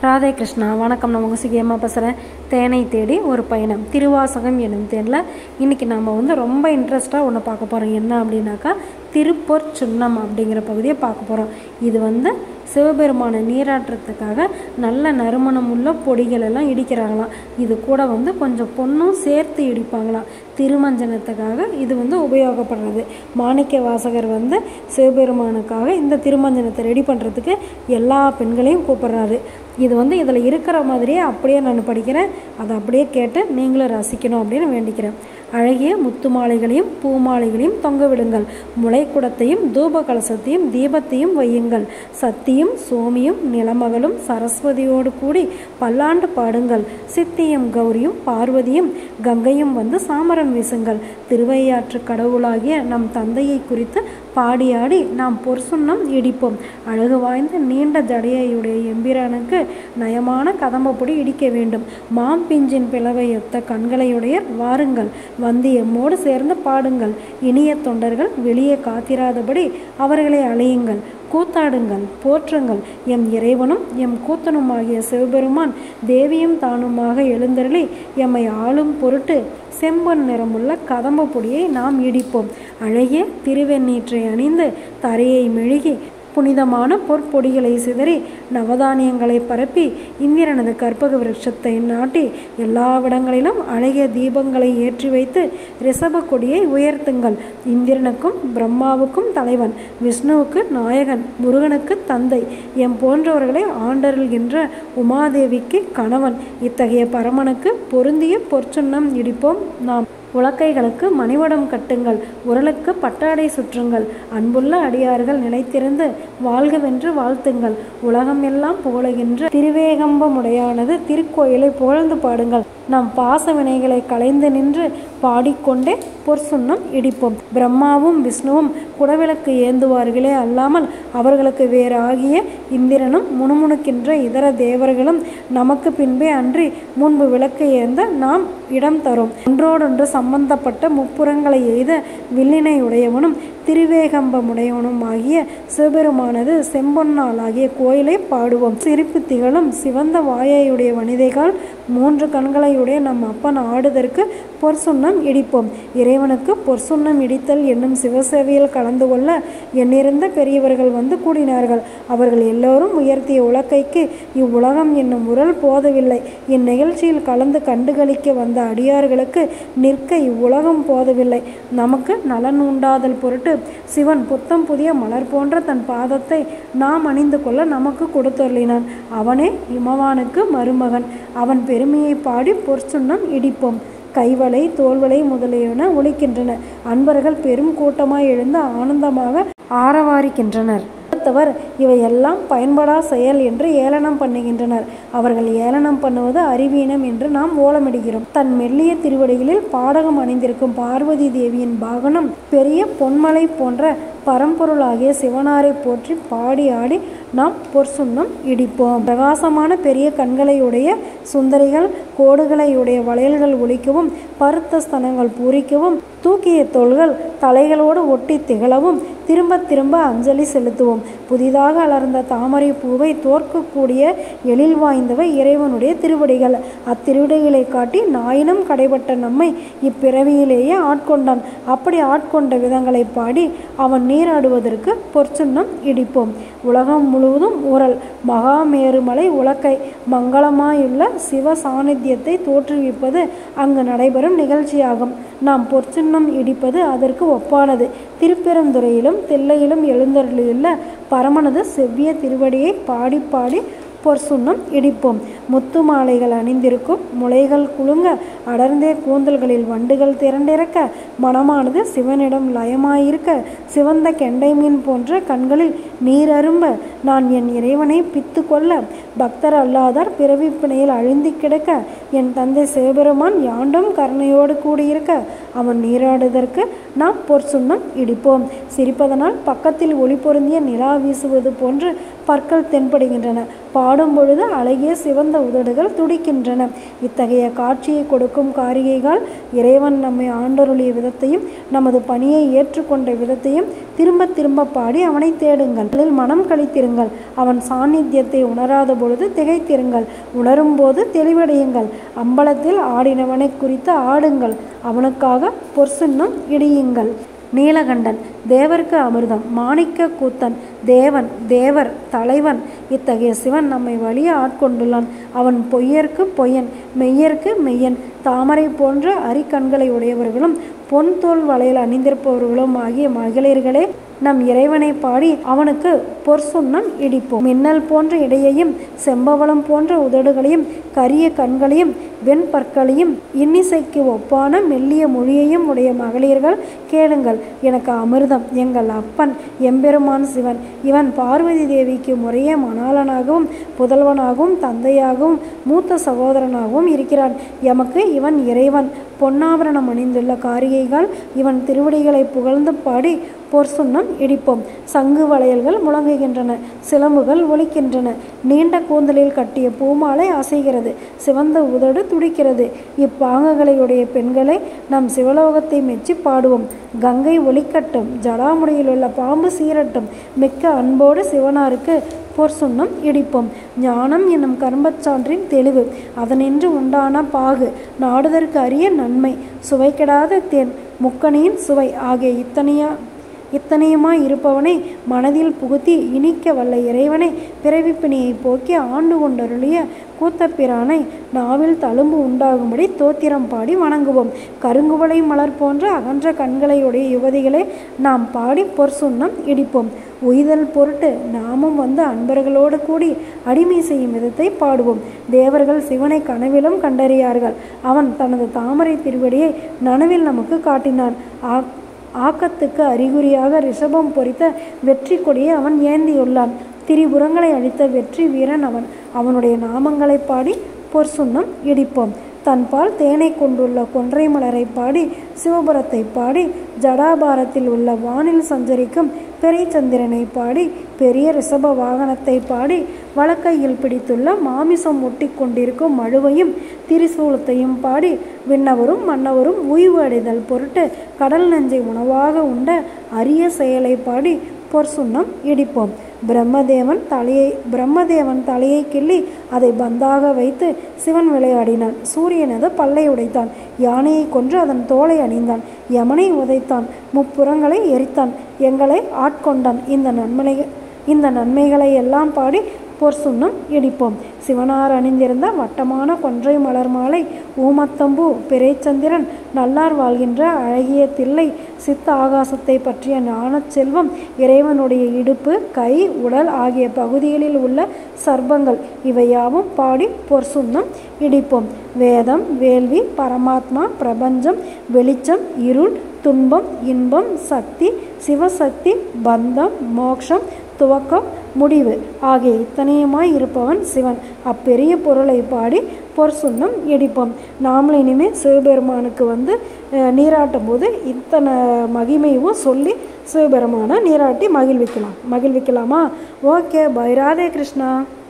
ராதே கிருஷ்ணா வணக்கம் நான் உங்கள் சுகியமாக பேசுகிறேன் தேனை தேடி ஒரு பயணம் திருவாசகம் எனும் தேனில் இன்றைக்கி நம்ம வந்து ரொம்ப இன்ட்ரெஸ்ட்டாக ஒன்று பார்க்க போகிறோம் என்ன அப்படின்னாக்கா திருப்பொற் சுண்ணம் அப்படிங்கிற பகுதியை பார்க்க போகிறோம் இது வந்து சிவபெருமானை நீராட்டுறதுக்காக நல்ல நறுமணம் உள்ள பொடிகள் எல்லாம் இடிக்கிறாங்களாம் இது கூட வந்து கொஞ்சம் பொண்ணும் சேர்த்து இடிப்பாங்களாம் திருமஞ்சனத்துக்காக இது வந்து உபயோகப்படுறது மாணிக்க வாசகர் வந்து சிவபெருமானுக்காக இந்த திருமஞ்சனத்தை ரெடி பண்ணுறதுக்கு எல்லா பெண்களையும் கூப்பிடுறாரு இது வந்து இதில் இருக்கிற மாதிரியே அப்படியே நான் படிக்கிறேன் அதை அப்படியே கேட்டு நீங்களும் ரசிக்கணும் அப்படின்னு வேண்டிக்கிறேன் அழகிய முத்து மாலைகளையும் பூ மாலைகளையும் தொங்க விடுங்கள் முளைக்குடத்தையும் தூப கலசத்தையும் தீபத்தையும் வையுங்கள் சத்தியும் சோமியும் நிலமகளும் சரஸ்வதியோடு கூடி பல்லாண்டு பாடுங்கள் சித்தியும் கௌரியும் பார்வதியும் கங்கையும் வந்து சாமரம் வீசுங்கள் திருவையாற்று கடவுளாகிய நம் தந்தையை குறித்து பாடியாடி நாம் பொற்சுண்ணம் இடிப்போம் அழகு வாய்ந்த நீண்ட ஜடையுடைய எம்பிரானுக்கு நயமான கதம்பப்பொடி இடிக்க வேண்டும் மாம்பிஞ்சின் பிளவையொத்த கண்களையுடையர் வாருங்கள் வந்து எம்மோடு சேர்ந்து பாடுங்கள் இனிய தொண்டர்கள் வெளியே காத்திராதபடி அவர்களை அழையுங்கள் கூத்தாடுங்கள் போற்றுங்கள் எம் இறைவனும் எம் கூத்தனுமாகிய சிவபெருமான் தேவியும் தானுமாக எழுந்தருளி எம்மை ஆளும் பொருட்டு செம்பொன் நிறமுள்ள கதம்ப பொடியை நாம் இடிப்போம் அழகிய திருவெண்ணீற்றை அணிந்து தரையை மெழுகி புனிதமான பொற்பொடிகளை சிதறி நவதானியங்களை பரப்பி இந்திரனது கற்பக விருட்சத்தை நாட்டி எல்லாவிடங்களிலும் அழகிய தீபங்களை ஏற்றி வைத்து ரிஷப கொடியை உயர்த்துங்கள் இந்திரனுக்கும் பிரம்மாவுக்கும் தலைவன் விஷ்ணுவுக்கு நாயகன் முருகனுக்கு தந்தை எம் போன்றவர்களை ஆண்டருள்கின்ற உமாதேவிக்கு கணவன் இத்தகைய பரமனுக்கு பொருந்திய பொற்சுண்ணம் இடிப்போம் நாம் உலக்கைகளுக்கு மணிவடம் கட்டுங்கள் உரலுக்கு பட்டாடை சுற்றுங்கள் அன்புள்ள அடியார்கள் நிலைத்திருந்து வாழ்கவென்று வாழ்த்துங்கள் உலகம் எல்லாம் புகழுகின்ற திருவேகம்பமுடையானது திருக்கோயிலை புகழ்ந்து பாடுங்கள் நம் பாச வினைகளை களைந்து நின்று பாடிக்கொண்டே பொற்சுண்ணம் இடிப்போம் பிரம்மாவும் விஷ்ணுவும் குடவிளக்கு ஏந்துவார்களே அல்லாமல் அவர்களுக்கு வேறாகிய இந்திரனும் முணுமுணுக்கின்ற இதர தேவர்களும் நமக்கு பின்பே அன்றி முன்பு விளக்கு ஏந்த நாம் இடம் தரும் ஒன்றோடொன்று சம்பந்தப்பட்ட முப்புறங்களை எய்த வில்லினை உடையவனும் திருவேகம்பமுடையவனும் ஆகிய சிவபெருமானது செம்பொன்னால் ஆகிய கோயிலை பாடுவோம் சிரிப்பு திகழும் சிவந்த வாயையுடைய வனிதைகள் மூன்று கண்களையுடைய நம் அப்பன் ஆடுதற்கு பொற்சுண்ணம் இடிப்போம் இறைவனுக்கு பொற்சுண்ணம் இடித்தல் என்னும் சிவசேவையில் கலந்து கொள்ள எண்ணிருந்த பெரியவர்கள் வந்து கூடினார்கள் அவர்கள் எல்லோரும் உயர்த்திய உலக்கைக்கு இவ்வுலகம் என்னும் உரல் போதவில்லை இந்நிகழ்ச்சியில் கலந்து கண்டுகளிக்க வந்த அடியார்களுக்கு நிற்க இவ்வுலகம் போதவில்லை நமக்கு நலன் உண்டாதல் பொருட்டு சிவன் புத்தம் புதிய மலர் போன்ற தன் பாதத்தை நாம் அணிந்து கொள்ள நமக்கு கொடுத்தொருளினான் அவனே இமவானுக்கு மருமகன் அவன் பெருமையை பாடி பொற்சுண்ணம் இடிப்போம் கைவளை தோல்வளை முதலியன ஒழிக்கின்றன அன்பர்கள் பெரும் கூட்டமாய் எழுந்து ஆனந்தமாக ஆரவாரிக்கின்றனர் அடுத்தவர் இவையெல்லாம் பயன்படா செயல் என்று ஏளனம் பண்ணுகின்றனர் அவர்கள் ஏளனம் பண்ணுவது அறிவீனம் என்று நாம் ஓலமிடுகிறோம் தன் மெல்லிய திருவடிகளில் பாடகம் அணிந்திருக்கும் பார்வதி தேவியின் வாகனம் பெரிய பொன்மலை போன்ற பரம்பொருளாகிய சிவனாரை போற்றி பாடி ஆடி நாம் பொற்சுண்ணம் இடிப்போம் பிரகாசமான பெரிய கண்களையுடைய சுந்தரிகள் கோடுகளையுடைய வளையல்கள் ஒழிக்கவும் பருத்த ஸ்தனங்கள் பூரிக்கவும் தூக்கிய தோள்கள் தலைகளோடு ஒட்டி திகழவும் திரும்ப திரும்ப அஞ்சலி செலுத்துவோம் புதிதாக அலர்ந்த தாமரை பூவை தோற்கக்கூடிய எழில் வாய்ந்தவை இறைவனுடைய திருவடிகள் அத்திருவடிகளை காட்டி நாயினும் கடைபட்ட நம்மை இப்பிறவியிலேயே ஆட்கொண்டான் அப்படி ஆட்கொண்ட விதங்களை பாடி அவன் நீராடுவதற்கு பொற்சுண்ணம் இடிப்போம் உலகம் முழுவதும் ஊரல் மகாமேருமலை உலக்கை மங்களமாயுள்ள சிவ சாநித்தியத்தை தோற்றுவிப்பது அங்கு நடைபெறும் நிகழ்ச்சியாகும் நாம் பொற்சுண்ணம் இடிப்பது அதற்கு ஒப்பானது திருப்பெருந்துறையிலும் தில்லையிலும் எழுந்தருளியுள்ள பரமனது செவ்விய திருவடியை பாடி பாடி பொற்சுண்ணம் இடிப்போம் முத்து மாலைகள் அணிந்திருக்கும் முளைகள் குலுங்க அடர்ந்தே கூந்தல்களில் வண்டுகள் திரண்டிருக்க மனமானது சிவனிடம் லயமாயிருக்க சிவந்த கெண்டை மீன் போன்ற கண்களில் நீர் அரும்ப நான் என் இறைவனை பித்து கொள்ள பக்தர் அல்லாதார் பிறவி பிணையில் அழுந்தி கிடக்க என் தந்தை சிவபெருமான் யாண்டும் கருணையோடு கூடியிருக்க அவன் நீராடுவதற்கு நாம் பொற்சுண்ணம் இடிப்போம் சிரிப்பதனால் பக்கத்தில் ஒளி பொருந்திய நிலா வீசுவது போன்று பற்கள் தென்படுகின்றன பாடும் பொழுது அழகிய சிவந்த உதடுகள் துடிக்கின்றன இத்தகைய காட்சியை கொடுக்கும் காரிகைகள் இறைவன் நம்மை ஆண்டருளிய விதத்தையும் நமது பணியை ஏற்றுக்கொண்ட விதத்தையும் திரும்ப திரும்ப பாடி அவனை தேடுங்கள் அதில் மனம் கழித்திருங்கள் அவன் சாநித்தியத்தை உணராத பொழுது திகைத்திருங்கள் உணரும் போது தெளிவடையுங்கள் அம்பலத்தில் ஆடினவனை குறித்து ஆடுங்கள் அவனுக்காக பொற்சுன்னம் இடியுங்கள் நீலகண்டன் தேவர்க்கு அமிர்தம் மாணிக்க கூத்தன் தேவன் தேவர் தலைவன் இத்தகைய சிவன் நம்மை வழிய ஆட்கொண்டுள்ளான் அவன் பொய்யர்க்கு பொய்யன் மெய்யர்க்கு மெய்யன் தாமரை போன்ற அரிக்கண்களை உடையவர்களும் பொன் தோல் வளையல் அணிந்திருப்பவர்களும் ஆகிய மகளிர்களே நம் இறைவனை பாடி அவனுக்கு பொற்சுண்ணம் இடிப்போம் மின்னல் போன்ற இடையையும் செம்பவளம் போன்ற உதடுகளையும் கரிய கண்களையும் வெண்பற்களையும் இன்னிசைக்கு ஒப்பான மெல்லிய மொழியையும் உடைய மகளிர்கள் கேளுங்கள் எனக்கு அமிர்தம் எங்கள் அப்பன் எம்பெருமான் சிவன் இவன் பார்வதி தேவிக்கு முறையே மணாளனாகவும் புதல்வனாகவும் தந்தையாகவும் மூத்த சகோதரனாகவும் இருக்கிறான் எமக்கு இவன் இறைவன் பொன்னாபரணம் அணிந்துள்ள காரிகைகள் இவன் திருவடிகளை புகழ்ந்து பாடி பொற்சுண்ணம் இடிப்போம் சங்கு வளையல்கள் முழங்குகின்றன சிலம்புகள் ஒலிக்கின்றன நீண்ட கூந்தலில் கட்டிய பூமாலை அசைகிறது சிவந்த உதடு துடிக்கிறது இப்பாங்குகளையுடைய பெண்களை நம் சிவலோகத்தை மெச்சி பாடுவோம் கங்கை ஒலிக்கட்டும் ஜடாமுடியில் உள்ள பாம்பு சீரட்டும் மிக்க அன்போடு சிவனாருக்கு பொற்சுண்ணம் இடிப்போம் ஞானம் என்னும் கர்மச்சான்றின் தெளிவு அதனின்று உண்டான பாகு நாடுதற்கு அரிய நன்மை சுவைக்கெடாத தேன் முக்கணியின் சுவை ஆகிய இத்தனையா இத்தனையுமாய் இருப்பவனை மனதில் புகுத்தி இனிக்க வல்ல இறைவனை பிறவிப்பிணியை போக்கி ஆண்டு கொண்டருளிய கூத்தப்பிரானை நாவில் தழும்பு உண்டாகும்படி தோத்திரம் பாடி வணங்குவோம் கருங்குவளை மலர் போன்ற அகன்ற கண்களையுடைய யுவதிகளை நாம் பாடி பொற்சுண்ணம் இடிப்போம் உய்தல் பொருட்டு நாமும் வந்து அன்பர்களோடு கூடி அடிமை செய்யும் விதத்தை பாடுவோம் தேவர்கள் சிவனை கனவிலும் கண்டறியார்கள் அவன் தனது தாமரை திருவடியை நனவில் நமக்கு காட்டினான் ஆ ஆக்கத்துக்கு அறிகுறியாக ரிஷபம் பொறித்த வெற்றி கொடியை அவன் ஏந்தியுள்ளான் திரிபுரங்களை அழித்த வெற்றி வீரன் அவன் அவனுடைய நாமங்களை பாடி பொற்சுண்ணம் இடிப்போம் தன்பால் தேனை கொண்டுள்ள கொன்றை மலரை பாடி சிவபுரத்தை பாடி ஜடாபாரத்தில் உள்ள வானில் சஞ்சரிக்கும் பெரியச்சந்திரனை பாடி பெரிய ரிஷப வாகனத்தை பாடி வலக்கையில் பிடித்துள்ள மாமிசம் ஒட்டி கொண்டிருக்கும் மழுவையும் திரிசூலத்தையும் பாடி விண்ணவரும் மன்னவரும் ஓய்வு அடைதல் பொருட்டு கடல் நஞ்சை உணவாக உண்ட அரிய செயலை பாடி பொற்சுண்ணம் இடிப்போம் பிரம்மதேவன் தலையை பிரம்மதேவன் தலையை கிள்ளி அதை பந்தாக வைத்து சிவன் விளையாடினான் சூரியனது பல்லை உடைத்தான் யானையை கொன்று அதன் தோலை அணிந்தான் யமனை உதைத்தான் முப்புறங்களை எரித்தான் எங்களை ஆட்கொண்டான் இந்த நன்மை இந்த நன்மைகளை எல்லாம் பாடி பொற்சுண்ணம் இடிப்போம் சிவனார் அணிந்திருந்த வட்டமான கொன்றை மலர் மாலை ஊமத்தம்பூ பிறைச்சந்திரன் நல்லார் வாழ்கின்ற அழகிய தில்லை சித்த ஆகாசத்தை பற்றிய ஞானச் செல்வம் இறைவனுடைய இடுப்பு கை உடல் ஆகிய பகுதிகளில் உள்ள சர்ப்பங்கள் இவையாவும் பாடி பொற்சுண்ணம் இடிப்போம் வேதம் வேள்வி பரமாத்மா பிரபஞ்சம் வெளிச்சம் இருள் துன்பம் இன்பம் சக்தி சிவசக்தி பந்தம் மோட்சம் துவக்கம் முடிவு ஆகிய இத்தனையுமாய் இருப்பவன் சிவன் அப்பெரிய பொருளை பாடி பொற்சுண்ணம் இடிப்போம் நாமளும் இனிமேல் சிவபெருமானுக்கு வந்து அஹ், நீராட்டும் போது இத்தனை மகிமையும் சொல்லி சிவபெருமானை நீராட்டி மகிழ்விக்கலாம் மகிழ்விக்கலாமா ஓகே பை ராதே கிருஷ்ணா